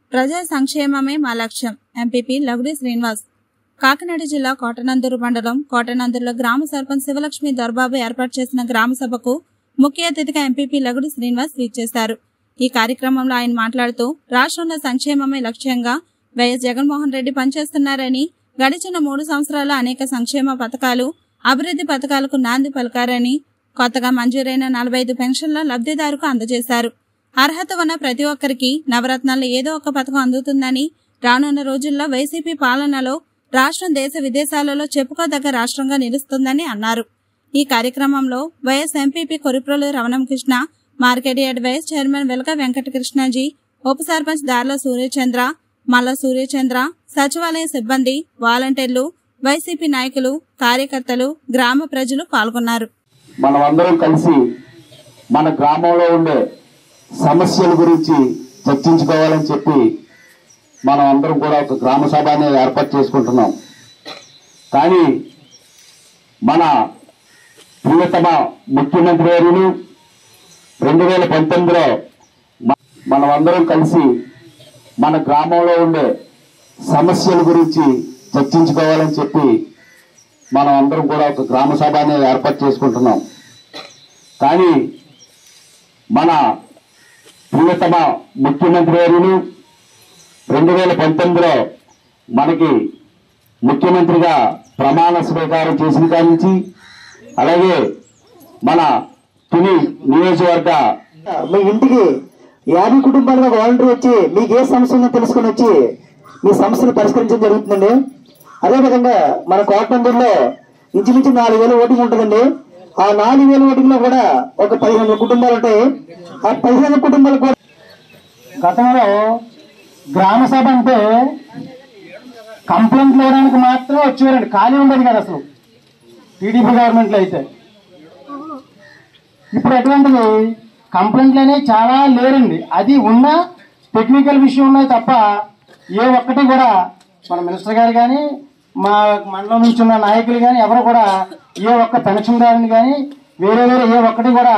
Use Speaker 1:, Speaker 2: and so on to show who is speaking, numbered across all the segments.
Speaker 1: ప్రజా సంక్షేమమే మా లక్ష్యం ఎంపీపీ లగుడి శ్రీనివాస్ కాకినాడ జిల్లా కోటనందూరు మండలం కోటనందూరులో గ్రామ సర్పంచ్ శివలక్ష్మి దొరబాబు ఏర్పాటు చేసిన గ్రామ సభకు ముఖ్య అతిథిగా ఎంపీపీ లగుడి శ్రీనివాస్ చేశారు ఈ కార్యక్రమంలో ఆయన మాట్లాడుతూ రాష్ట్రంలో సంక్షేమమే లక్ష్యంగా వైఎస్ జగన్మోహన్ రెడ్డి పనిచేస్తున్నారని గడిచిన మూడు సంవత్సరాలు అనేక సంక్షేమ పథకాలు అభివృద్ధి పథకాలకు నాంది పలికారని కొత్తగా మంజూరైన నలభై ఐదు పెన్షన్ల లబ్ధిదారుకు అందజేశారు అర్హత ఉన్న ప్రతి ఒక్కరికి నవరత్నాల్లో ఏదో ఒక పథకం అందుతుందని రానున్న రోజుల్లో వైసీపీ పాలనలో రాష్ట్రం దేశ విదేశాలలో చెప్పుకోదగ్గ రాష్ట్రంగా నిలుస్తుందని అన్నారు ఈ కార్యక్రమంలో వైఎస్ ఎంపీపీ కొరిప్రోలు రమణంకృష్ణ మార్కెట్ యార్డ్ వైస్ చైర్మన్ వెలక వెంకటకృష్ణజీ ఉప సర్పంచ్ దార్ల సూర్యచంద్ర మల్ల సూర్యచంద్ర సచివాలయ సిబ్బంది వాలంటీర్లు వైసీపీ నాయకులు కార్యకర్తలు గ్రామ ప్రజలు పాల్గొన్నారు
Speaker 2: మనం అందరం కలిసి మన గ్రామంలో ఉండే సమస్యల గురించి చర్చించుకోవాలని చెప్పి మనం అందరం కూడా ఒక గ్రామ సభ అనేది ఏర్పాటు చేసుకుంటున్నాం కానీ మన ప్రియతమ ముఖ్యమంత్రి గారులు రెండు వేల పంతొమ్మిదిలో మ- మనం అందరం కలిసి మన గ్రామంలో ఉండే సమస్యల గురించి చర్చించుకోవాలని చెప్పి మనం అందరం కూడా ఒక గ్రామ సభ అనేది ఏర్పాటు చేసుకుంటున్నాం కానీ మన ప్రియతమ ముఖ్యమంత్రి గారులు రెండు వేల పంతొమ్మిదిలో మనకి ముఖ్యమంత్రిగా ప్రమాణ స్వీకారం చేసిన కాడి నుంచి అలాగే మన తుని నియోజకవర్గ
Speaker 3: మీ ఇంటికి యాభై కుటుంబాలుగా వాలంటీర్ వచ్చి మీకు ఏ సమస్య ఉందో తెలుసుకొని వచ్చి మీ సమస్యను పరిష్కరించడం జరుగుతుందండి అదేవిధంగా మన కోటనందూరులో ఇంచుమించు నాలుగు వేల ఓటింగ్ ఉంటుందండి ఆ నాలుగు వేల ఓటింగ్ లో కూడా ఒక పదిహేను వందల కుటుంబాలు ఉంటాయి ఆ పదిహేను వందల కుటుంబాలు కూడా
Speaker 4: గతంలో గ్రామ సభ అంటే కంప్లైంట్లు ఇవ్వడానికి మాత్రమే వచ్చేవారండి ఖాళీ ఉండదు కదా అసలు టీడీపీ గవర్నమెంట్లో అయితే ఇప్పుడు ఎటువంటిది కంప్లైంట్లు అనేవి చాలా లేరండి అది ఉన్న టెక్నికల్ విషయం ఉన్నాయి తప్ప ఏ ఒక్కటి కూడా మన మినిస్టర్ గారు కానీ మా మండలం నుంచి ఉన్న నాయకులు కానీ ఎవరు కూడా ఏ ఒక్క పెన్షన్దారుని కానీ వేరే వేరే ఏ ఒక్కటి కూడా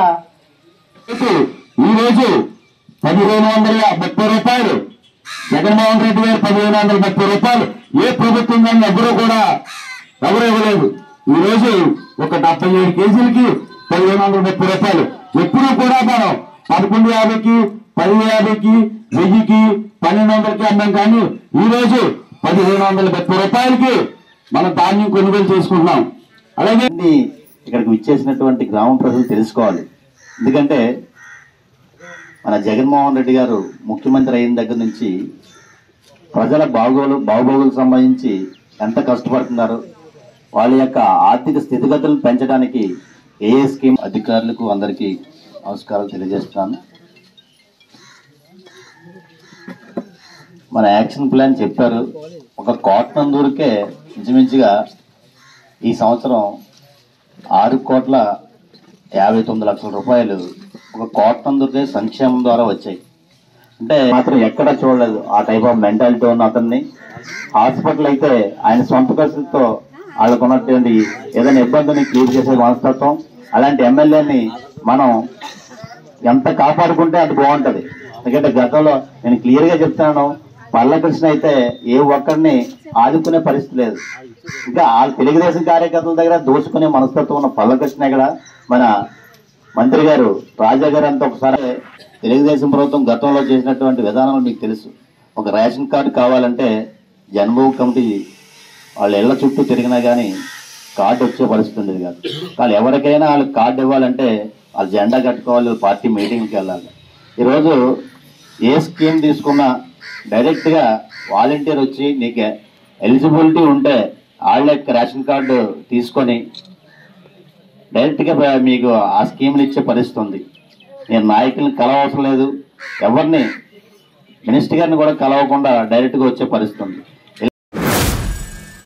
Speaker 2: ఈ రోజు పదిహేను వందల ముప్పై రూపాయలు జగన్మోహన్ రెడ్డి గారు పదిహేను వందల ముప్పై రూపాయలు ఏ ప్రభుత్వం కానీ ఎవరు కూడా ఎవరు ఇవ్వలేదు ఈ రోజు ఒక డెబ్బై ఏడు కేజీలకి పదిహేను వందల ముప్పై రూపాయలు ఎప్పుడూ కూడా మనం పదకొండు యాభైకి పది యాభైకి వెయ్యికి పన్నెండు వందలకి అన్నాం కానీ ఈ రోజు పదిహేను వందల ముప్పై రూపాయలకి మనం ధాన్యం కొనుగోలు చేసుకుంటున్నాం అలాగే
Speaker 5: అన్ని ఇక్కడికి విచ్చేసినటువంటి గ్రామం ప్రజలు తెలుసుకోవాలి ఎందుకంటే మన జగన్మోహన్ రెడ్డి గారు ముఖ్యమంత్రి అయిన దగ్గర నుంచి ప్రజల బాగోలు బాగోగులకు సంబంధించి ఎంత కష్టపడుతున్నారు వాళ్ళ యొక్క ఆర్థిక స్థితిగతులను పెంచడానికి ఏ ఏ స్కీమ్ అధికారులకు అందరికీ నమస్కారాలు తెలియజేస్తున్నాను మన యాక్షన్ ప్లాన్ చెప్పారు ఒక కోట్నందూరుకే ఇంచుమించుగా ఈ సంవత్సరం ఆరు కోట్ల యాభై తొమ్మిది లక్షల రూపాయలు ఒక కోట్నందుకే సంక్షేమం ద్వారా వచ్చాయి అంటే మాత్రం ఎక్కడ చూడలేదు ఆ టైప్ ఆఫ్ మెంటాలిటీ ఉన్న అతన్ని హాస్పిటల్ అయితే ఆయన సొంత ఖర్చులతో వాళ్ళకు ఉన్నటువంటి ఏదైనా ఇబ్బందిని క్లియర్ చేసే మనస్తత్వం అలాంటి ఎమ్మెల్యేని మనం ఎంత కాపాడుకుంటే అంత బాగుంటది ఎందుకంటే గతంలో నేను క్లియర్ గా చెప్తున్నాను పల్లకృష్ణ అయితే ఏ ఒక్కరిని ఆదుకునే పరిస్థితి లేదు ఇంకా ఆ తెలుగుదేశం కార్యకర్తల దగ్గర దోచుకునే మనస్తత్వం ఉన్న పల్లకృష్ణ ఇక్కడ మన మంత్రి గారు రాజా గారు అంతా ఒకసారి తెలుగుదేశం ప్రభుత్వం గతంలో చేసినటువంటి విధానాలు మీకు తెలుసు ఒక రేషన్ కార్డు కావాలంటే జన్మభూమి కమిటీ వాళ్ళ ఇళ్ల చుట్టూ తిరిగినా కానీ కార్డు వచ్చే పరిస్థితి ఉండేది కాదు వాళ్ళు ఎవరికైనా వాళ్ళకి కార్డు ఇవ్వాలంటే వాళ్ళు జెండా కట్టుకోవాలి వాళ్ళ పార్టీ మీటింగ్కి వెళ్ళాలి ఈరోజు ఏ స్కీమ్ తీసుకున్నా డైరెక్ట్గా వాలంటీర్ వచ్చి నీకు ఎలిజిబిలిటీ ఉంటే వాళ్ళ యొక్క రేషన్ కార్డు తీసుకొని డైరెక్ట్గా మీకు ఆ స్కీమ్ని ఇచ్చే పరిస్థితి ఉంది నేను నాయకుల్ని కలవవసరం లేదు ఎవరిని మినిస్టర్ గారిని కూడా కలవకుండా డైరెక్ట్గా వచ్చే పరిస్థితి ఉంది